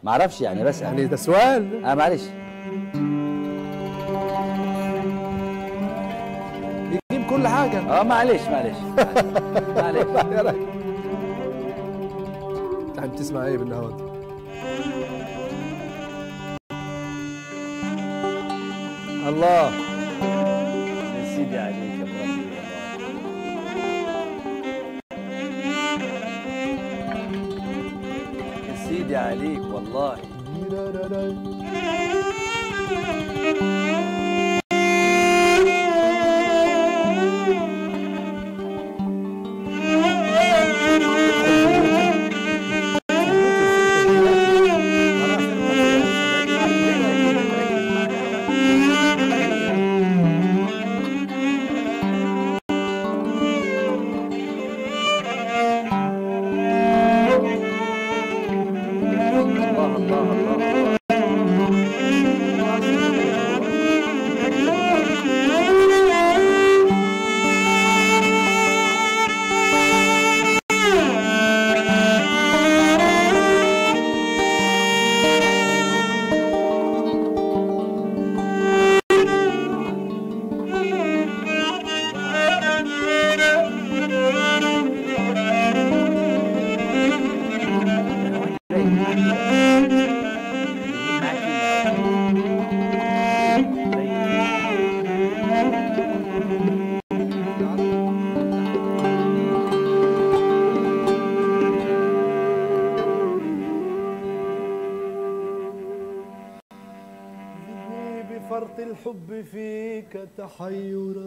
ما اعرفش يعني بس يعني ده سؤال اه معلش يجيب كل حاجه اه معلش معلش معلش يا راجل انت عم تسمع ايه بالنهارده الله يا سيدي عليك يا بربي والله يا سيدي عليك والله الله الله الله بفرط الحب فيك تحيرا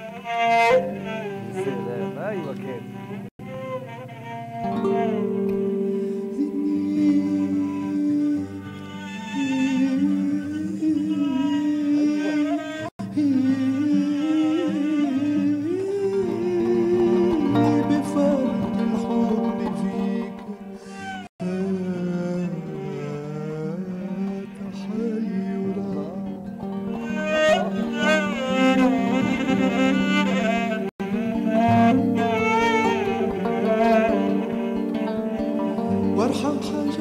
سلام ايوه كده بفرط الحب فيك تحيرا وارحم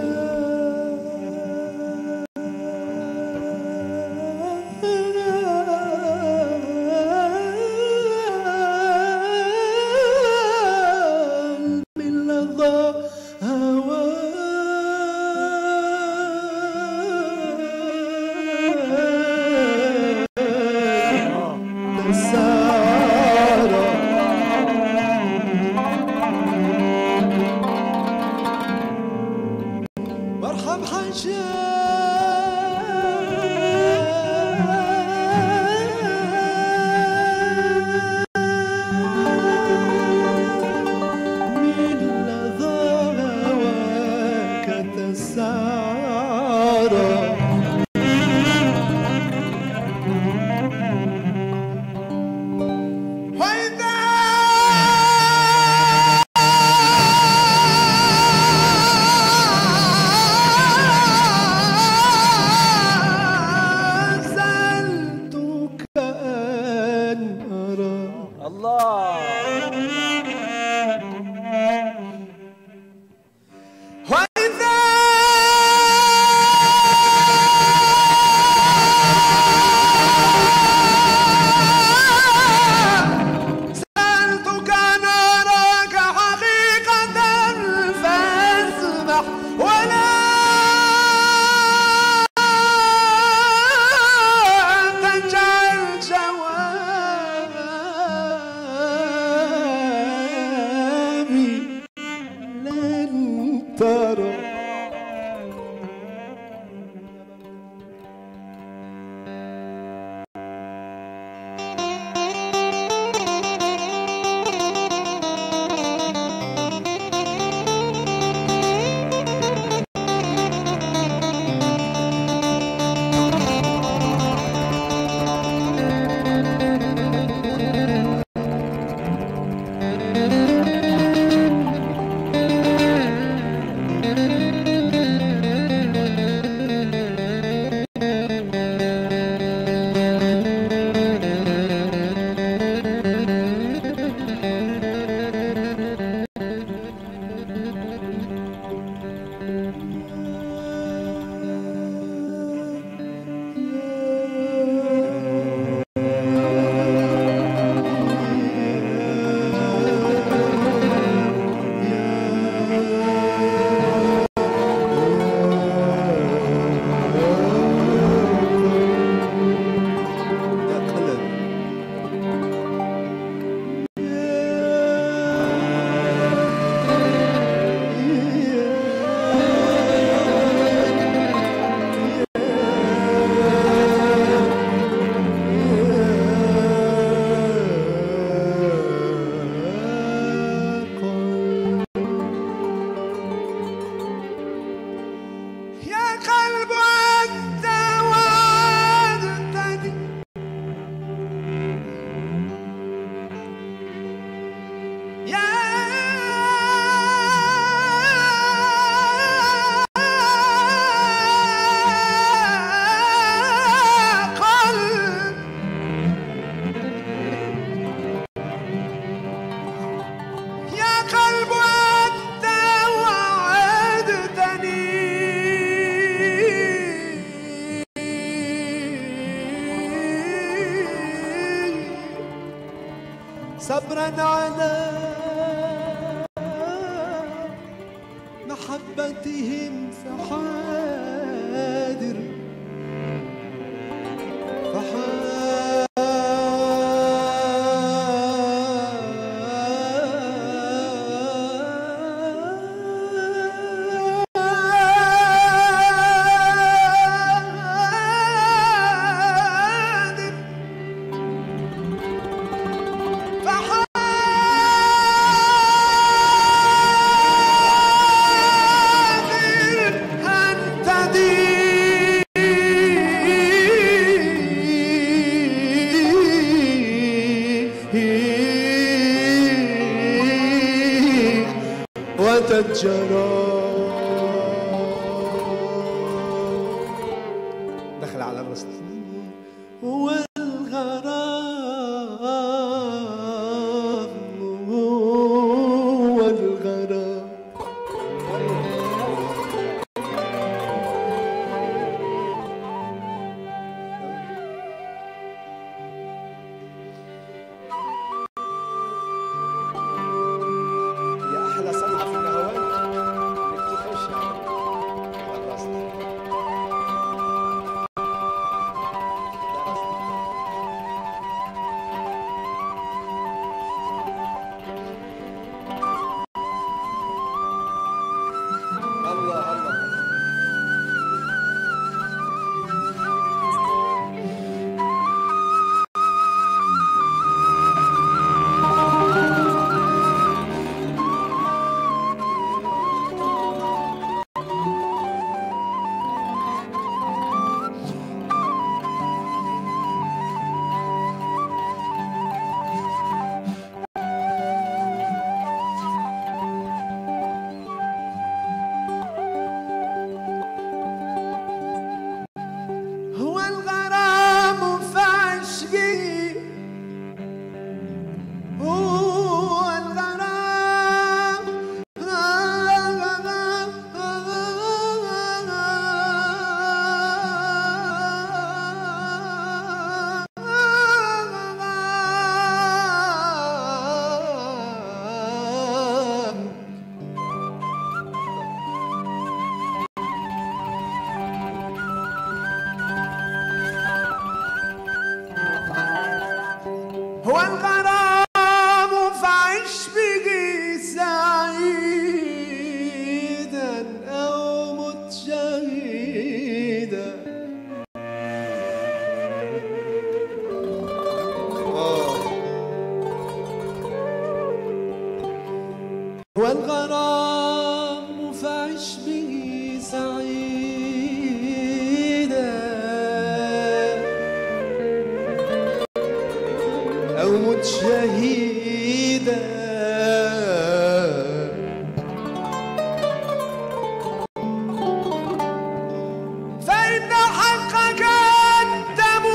حاجات من لظى هواك تسارى وارحم حاجات من لظى هواك تسارى زلتك أن أرى الله وإذا صبرا على محبتهم فحاذر فحاذر فحاذر أن تضيق وتتجرى دخل على الرسل والغرام والغرام يا احلى صنعه في النهوان انك تخش على على الرسل ده رسل. الله الله هو الغرام في عشقي هو الغرام هو الغرام فعش به سعيدا أو مت شهيدا هو الغرام فعش به سعيدا أو مت شهيدا فإن حقك أن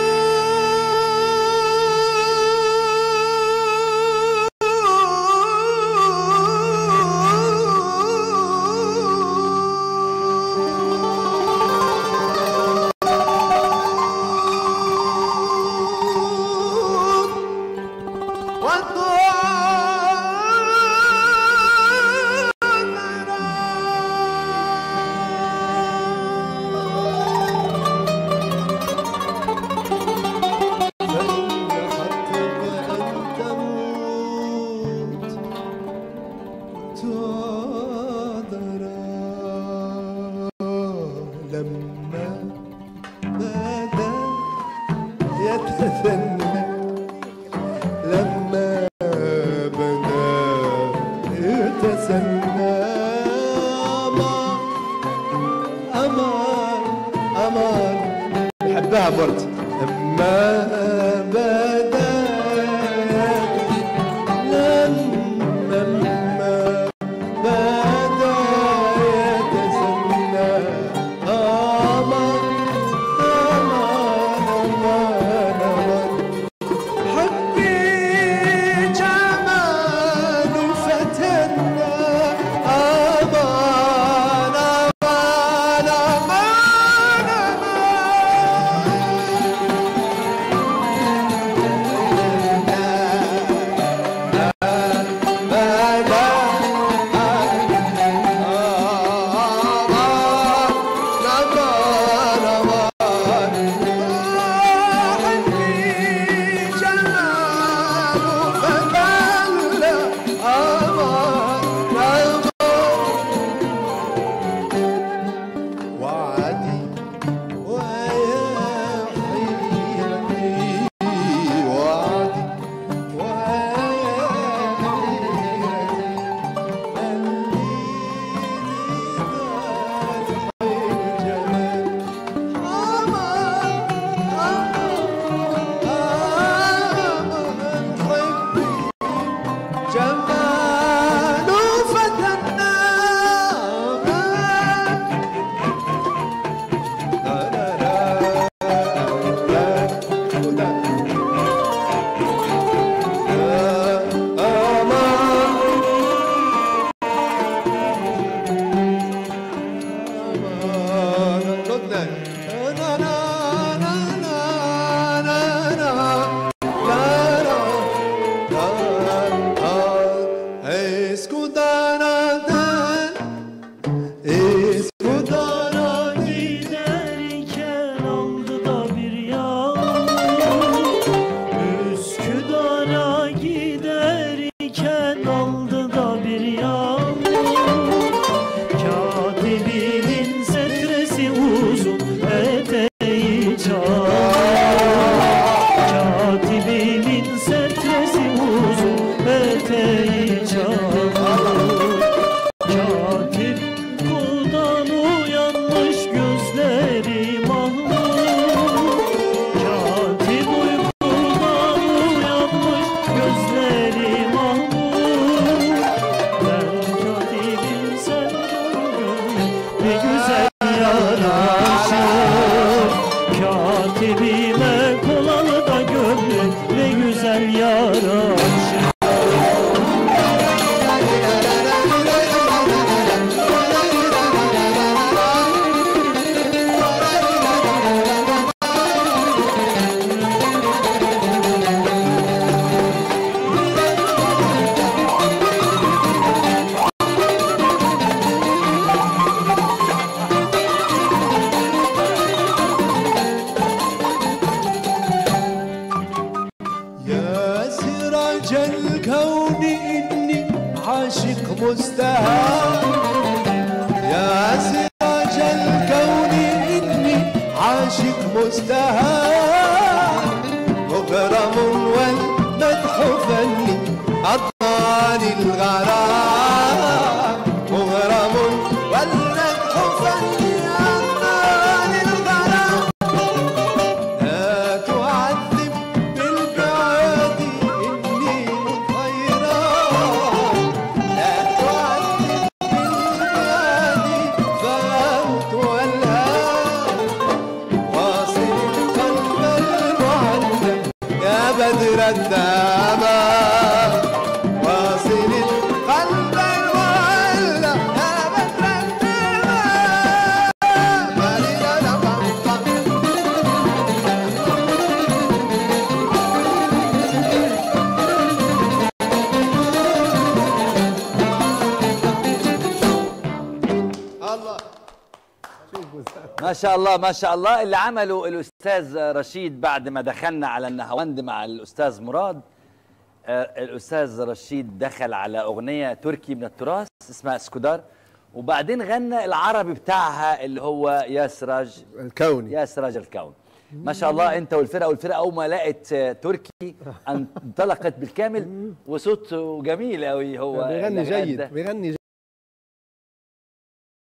تموت لما بدا يتثنى لما بدا يتسنى أمان أمان أمان بحبها برد لما بدا لما لما بدا يتسنى أمان أمان أمان أمان حبي جمال فتنا أمان أمان أمان أمان Eskudara Giderken aldı da bir yağmur Üsküdar'a giderken aldı da bir yağmur Katibinin setresi uzun eteği çağır Katibinin setresi uzun eteği çağır Katip kuldan uyanmış gözleri mahmur Katip uykudan uyanmış gözleri mahmur Ben katibim sen gönlüm ne güzel yaraşır Katibime kolalı da gönlüm ne güzel yaraşır يا سراج الكون إني عاشق مستهان يا سراج الكون إني عاشق مستهان مغرم والمدح فني أطال الغرام مغرم والمدح فني أطال الغرام لا تعذب بالبعاد إني مطيرا لا تعذب بالبعاد فأمت والهام واصل القلب المعلم يا بدر الدمام واصل القلب المعلم يا بدر الدمام الله ما شاء الله ما شاء الله اللي عمله الاستاذ رشيد بعد ما دخلنا على النهاوند مع الاستاذ مراد آه، الاستاذ رشيد دخل على اغنيه تركي من التراث اسمها اسكودار وبعدين غنى العربي بتاعها اللي هو يا سراج الكوني يا سراج الكون ما شاء الله انت والفرقه والفرقه اول ما لقت آه، تركي انطلقت بالكامل وصوته جميل قوي هو بيغني اللي جيد غنى. بيغني